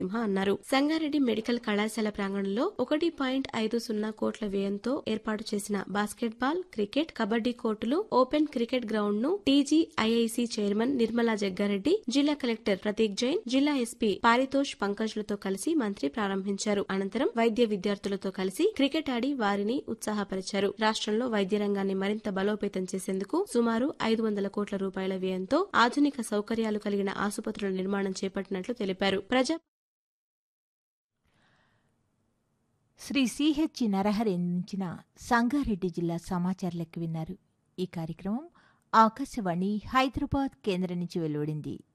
సింహ అన్నారు సంగారెడ్డి మెడికల్ కళాశాల ప్రాంగణంలో ఒకటి పాయింట్ ఐదు సున్నా కోట్ల వ్యయంతో ఏర్పాటు చేసిన బాస్కెట్ బాల్ క్రికెట్ కబడ్డీ కోర్టులు ఓపెన్ క్రికెట్ గ్రౌండ్ ను టీజీఐఐసి చైర్మన్ నిర్మలా జగ్గారెడ్డి జిల్లా కలెక్టర్ ప్రతీక్ జైన్ జిల్లా ఎస్పీ పారితోష్ పంకజ్లతో కలిసి మంత్రి ప్రారంభించారు అనంతరం వైద్య విద్యార్థులతో కలిసి క్రికెట్ ఆడి వారిని ఉత్సాహపరిచారు రాష్ట్రంలో వైద్య రంగాన్ని మరింత బలోపేతం చేసేందుకు సుమారు ఐదు వందల కోట్ల రూపాయల వ్యయంతో ఆధునిక సౌకర్యాలు కలిగిన ఆసుపత్రుల నిర్మాణం చేపట్టినట్లు తెలిపారు ప్రజా శ్రీ సిహెచ్ నరహరి అందించిన సంగారెడ్డి జిల్లా సమాచారాలకు విన్నారు ఈ కార్యక్రమం ఆకాశవాణి హైదరాబాద్ కేంద్రం నుంచి వెలువడింది